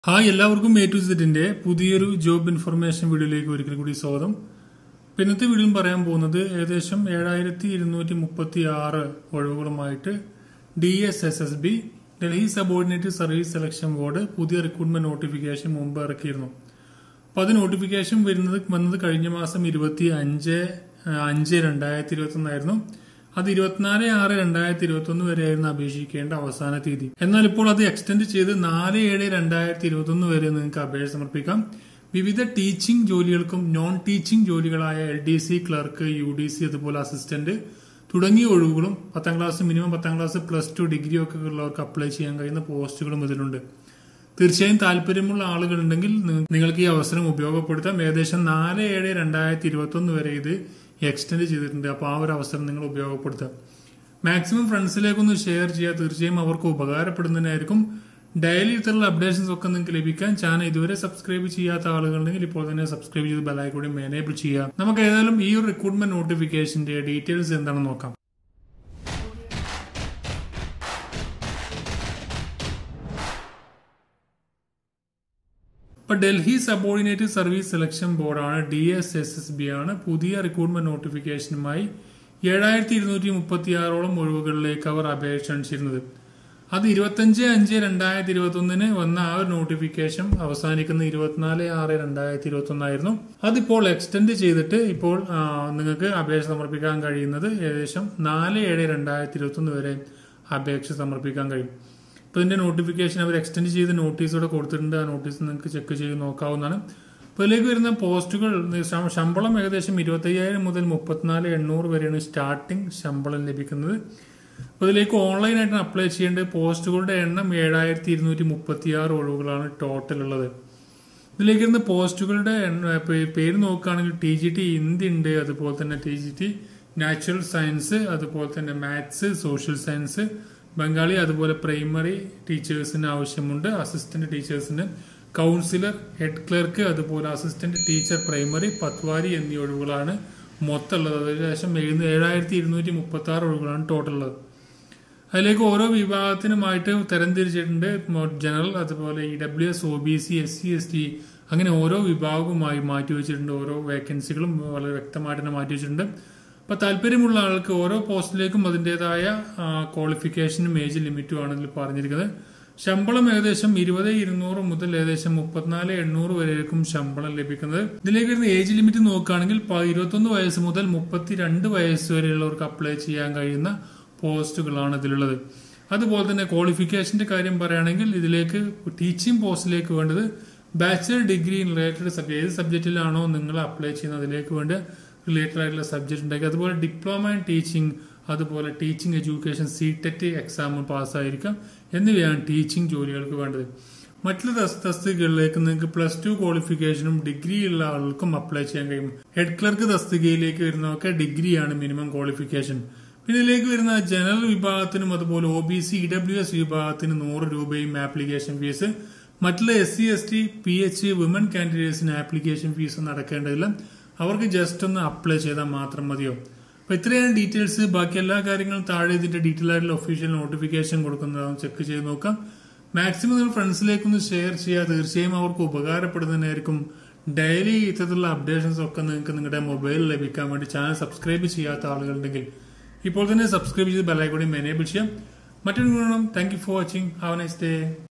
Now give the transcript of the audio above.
hi എല്ലാവർക്കും A to സെറ്റിന്റെ പുതിയൊരു ജോബ് ഇൻഫർമേഷൻ വീഡിയോയിലേക്ക് ഒരിക്കൽ കൂടി സ്വാഗതം ഇപ്പൊ ഇന്നത്തെ വീഡിയോയിൽ പറയാൻ പോകുന്നത് ഏകദേശം ഏഴായിരത്തി ഇരുന്നൂറ്റി മുപ്പത്തി ആറ് ഒഴിവുകളുമായിട്ട് D S S S B Delhi subordinate service selection board പുതിയ റിക്രൂട്ട്മെന്റ് നോട്ടിഫിക്കേഷൻ മുമ്പ് ഇറക്കിയിരുന്നു അപ്പൊ അത് നോട്ടിഫിക്കേഷൻ വരുന്നത് വന്നത് കഴിഞ്ഞ മാസം ഇരുപത്തി അഞ്ച് അഞ്ച് രണ്ടായിരത്തി ഇരുപത്തി ഒന്നായിരുന്നു അത് ഇരുപത്തിനാല് ആറ് രണ്ടായിരത്തി ഇരുപത്തി ഒന്ന് വരെയായിരുന്നു അപേക്ഷിക്കേണ്ട അവസാന തീയതി എന്നാൽ ഇപ്പോൾ അത് എക്സ്റ്റെൻഡ് ചെയ്ത് നാല് ഏഴ് രണ്ടായിരത്തി ഇരുപത്തി ഒന്ന് വരെ നിങ്ങൾക്ക് അപേക്ഷ സമർപ്പിക്കാം വിവിധ ടീച്ചിങ് ജോലികൾക്കും നോൺ ടീച്ചിങ് ജോലികളായ L D C clerk U D C അതുപോലെ അസിസ്റ്റന്റ് തുടങ്ങിയ ഒഴിവുകളും പത്താം ക്ലാസ് മിനിമം പത്താം ക്ലാസ് പ്ലസ് ടു ഡിഗ്രി ഒക്കെ ഉള്ളവർക്ക് അപ്ലൈ ചെയ്യാൻ കഴിയുന്ന പോസ്റ്റുകളും ഇതിലുണ്ട് തീർച്ചയായും താല്പര്യമുള്ള ആളുകളുണ്ടെങ്കിൽ നി- നിങ്ങൾക്ക് ഈ അവസരം ഉപയോഗപ്പെടുത്താം ഏകദേശം നാല് ഏഴ് രണ്ടായിരത്തി ഇരുപത്തി ഒന്ന് വരെ ഇത് എക്സ്റ്റെൻഡ് ചെയ്തിട്ടുണ്ട് അപ്പോൾ ആ ഒരു അവസരം നിങ്ങൾ ഉപയോഗപ്പെടുത്താം മാക്സിമം ഫ്രണ്ട്സിലേക്കൊന്ന് ഷെയർ ചെയ്യുക തീർച്ചയായും അവർക്ക് ഉപകാരപ്പെടുന്നതിനായിരിക്കും ഡെയിലി ഇത്തരത്തിലുള്ള അപ്ഡേഷൻസ് ഒക്കെ നിങ്ങൾക്ക് ലഭിക്കാൻ ചാനൽ ഇതുവരെ സബ്സ്ക്രൈബ് ചെയ്യാത്ത ആളുകളുണ്ടെങ്കിൽ ഇപ്പോൾ തന്നെ സബ്സ്ക്രൈബ് ചെയ്ത് ബെല്ലായി കൂടി എനേബിൾ ചെയ്യുക നമുക്ക് ഏതായാലും ഈ ഒരു റിക്രൂട്ട്മെന്റ് നോട്ടിഫിക്കേഷന്റെ ഡീറ്റെയിൽസ് എന്താണെന്ന് നോക്കാം ഇപ്പൊ ഡൽഹി സബോർഡിനേറ്റ് സർവീസ് സെലക്ഷൻ ബോർഡാണ് D S S S B ആണ് പുതിയ റിക്രൂട്ട്മെന്റ് നോട്ടിഫിക്കേഷനുമായി ഏഴായിരത്തി ഇരുന്നൂറ്റി മുപ്പത്തി ആറോളം ഒഴിവുകളിലേക്ക് അവർ അപേക്ഷ ക്ഷണിച്ചിരുന്നത് അത് ഇരുപത്തഞ്ച് അഞ്ച് രണ്ടായിരത്തി ഇരുപത്തി ഒന്നിന് വന്ന ആ ഒരു നോട്ടിഫിക്കേഷൻ അവസാനിക്കുന്ന ഇരുപത്തിനാല് ആറ് രണ്ടായിരത്തി ഇരുപത്തി ഒന്നായിരുന്നു അതിപ്പോൾ എക്സ്റ്റെൻഡ് ചെയ്തിട്ട് ഇപ്പോൾ ആ, നിങ്ങൾക്ക് അപേക്ഷ സമർപ്പിക്കാൻ കഴിയുന്നത് ഏകദേശം നാല് ഏഴ് രണ്ടായിരത്തി ഇരുപത്തി ഒന്ന് വരെ അപേക്ഷ സമർപ്പിക്കാൻ കഴിയും ഇപ്പൊ ഇതിന്റെ നോട്ടിഫിക്കേഷൻ അവർ എക്സ്റ്റെൻഡ് ചെയ്ത് നോട്ടീസ് ഇവിടെ കൊടുത്തിട്ടുണ്ട് ആ നോട്ടീസ് നിങ്ങൾക്ക് ചെക്ക് ചെയ്ത് നോക്കാവുന്നതാണ് അപ്പോൾ ഇതിലേക്ക് വരുന്ന പോസ്റ്റുകൾ ശ- ശമ്പളം ഏകദേശം ഇരുപത്തയ്യായിരം മുതൽ മുപ്പത്തിനാല് എണ്ണൂറ് വരെയാണ് സ്റ്റാർട്ടിംഗ് ശമ്പളം ലഭിക്കുന്നത് അപ്പോൾ ഇതിലേക്ക് ഓൺലൈനായിട്ട് അപ്ലൈ ചെയ്യേണ്ട പോസ്റ്റുകളുടെ എണ്ണം ഏഴായിരത്തി ഇരുന്നൂറ്റി മുപ്പത്തി ആറ് ഒഴിവുകളാണ് ടോട്ടൽ ഉള്ളത് ഇതിലേക്ക് വരുന്ന പോസ്റ്റുകളുടെ എണ്ണ- പേ- പേര് നോക്കുകയാണെങ്കിൽ ടി ജി ടി ഹിന്ദി ഉണ്ട് അതുപോലെ തന്നെ T G T natural science അതുപോലെ തന്നെ മാത്സ് സോഷ്യൽ സയൻസ് ബംഗാളി അതുപോലെ പ്രൈമറി ടീച്ചേഴ്സിന് ആവശ്യമുണ്ട് അസിസ്റ്റന്റ് ടീച്ചേഴ്സിന് കൗൺസിലർ ഹെഡ് ക്ലർക്ക് അതുപോലെ അസിസ്റ്റന്റ് ടീച്ചർ പ്രൈമറി പത്വാരി എന്നീ ഒഴിവുകളാണ് മൊത്തം ഉള്ളത് ഏകദേശം എഴുന്ന- ഏഴായിരത്തി ഇരുന്നൂറ്റി മുപ്പത്തി ആറ് ഒഴിവുകളാണ് ടോട്ടൽ ഉള്ളത് അതിലേക്ക് ഓരോ വിഭാഗത്തിനുമായിട്ട് തരംതിരിച്ചിട്ടുണ്ട് മോ- ജനറൽ അതുപോലെ E W S O B C S C S T അങ്ങനെ ഓരോ വിഭാഗവുമായി മാറ്റി വെച്ചിട്ടുണ്ട് ഓരോ വേക്കൻസികളും വളരെ വ്യക്തമായിട്ട് തന്നെ മാറ്റി വെച്ചിട്ടുണ്ട് അപ്പൊ താല്പര്യമുള്ള ആൾക്ക് ഓരോ പോസ്റ്റിലേക്കും അതിൻ്റെതായ ക്വാളിഫിക്കേഷനും ഏജ് ലിമിറ്റുമാണ് ഇതിൽ പറഞ്ഞിരിക്കുന്നത് ശമ്പളം ഏകദേശം ഇരുപത് ഇരുന്നൂറ് മുതൽ ഏകദേശം മുപ്പത്തിനാല് എണ്ണൂറ് വരെയായിരിക്കും ശമ്പളം ലഭിക്കുന്നത് ഇതിലേക്ക് വരുന്ന ഏജ് ലിമിറ്റ് നോക്കുകയാണെങ്കിൽ പ- ഇരുപത്തൊന്ന് വയസ്സ് മുതൽ മുപ്പത്തിരണ്ട് വയസ്സ് വരെയുള്ളവർക്ക് അപ്ലൈ ചെയ്യാൻ കഴിയുന്ന പോസ്റ്റുകളാണ് ഇതിലുള്ളത് അതുപോലെ തന്നെ ക്വാളിഫിക്കേഷന്റെ കാര്യം പറയുകയാണെങ്കിൽ ഇതിലേക്ക് ടീച്ചിങ് പോസ്റ്റിലേക്ക് വേണ്ടത് bachelor degree in related subject ഏത് സബ്ജക്റ്റിലാണോ നിങ്ങൾ അപ്ലൈ ചെയ്യുന്നത് അതിലേക്ക് വേണ്ട റിലേറ്റഡ് ആയിട്ടുള്ള സബ്ജക്ട് ഉണ്ടാക്കി അതുപോലെ ഡിപ്ലോമ ഇൻ ടീച്ചിങ് അതുപോലെ teaching education C TET exam പാസ്സായിരിക്കാം എന്നിവയാണ് ടീച്ചിങ് ജോലികൾക്ക് വേണ്ടത് മറ്റുള്ള തസ്- തസ്തികകളിലേക്ക് നിങ്ങൾക്ക് പ്ലസ് ടു ക്വാളിഫിക്കേഷനും ഡിഗ്രി ഉള്ള ആളുകൾക്കും അപ്ലൈ ചെയ്യാൻ കഴിയും ഹെഡ് ക്ലർക്ക് തസ്തികയിലേക്ക് വരുന്നതൊക്കെ ഡിഗ്രിയാണ് മിനിമം ക്വാളിഫിക്കേഷൻ പിന്നെ ഇതിലേക്ക് വരുന്ന ജനറൽ വിഭാഗത്തിനും അതുപോലെ O B C E W S വിഭാഗത്തിന് നൂറ് രൂപയും ആപ്ലിക്കേഷൻ ഫീസ് മറ്റുള്ള S C S T P H women കാൻഡിഡേറ്റ്സിന് ആപ്ലിക്കേഷൻ ഫീസ് ഒന്നും അടക്കേണ്ടതില്ല അവർക്ക് ജസ്റ്റ് ഒന്ന് അപ്ലൈ ചെയ്താൽ മാത്രം മതിയോ അപ്പൊ ഇത്രയാണ് ഡീറ്റെയിൽസ് ബാക്കി എല്ലാ കാര്യങ്ങളും താഴെ ഇതിന്റെ ഡീറ്റെയിൽ ആയിട്ടുള്ള ഒഫീഷ്യൽ നോട്ടിഫിക്കേഷൻ കൊടുക്കുന്നതാവും ചെക്ക് ചെയ്ത് നോക്കാം മാക്സിമം നിങ്ങൾ ഫ്രണ്ട്സിലേക്കൊന്ന് ഷെയർ ചെയ്യുക തീർച്ചയായും അവർക്ക് ഉപകാരപ്പെടുന്നതിനായിരിക്കും ഡെയിലി ഇത്തരത്തിലുള്ള അപ്ഡേഷൻസ് ഒക്കെ നിങ്ങൾക്ക് നിങ്ങളുടെ മൊബൈലിൽ ലഭിക്കാൻ വേണ്ടി ചാനൽ സബ്സ്ക്രൈബ് ചെയ്യാത്ത ആളുകളുണ്ടെങ്കിൽ ഇപ്പോൾ തന്നെ സബ്സ്ക്രൈബ് ചെയ്ത് ബെല്ലൈക്കൂടി എനേബിൾ ചെയ്യാം മറ്റൊരു ഗുണം thank you for watching have nice day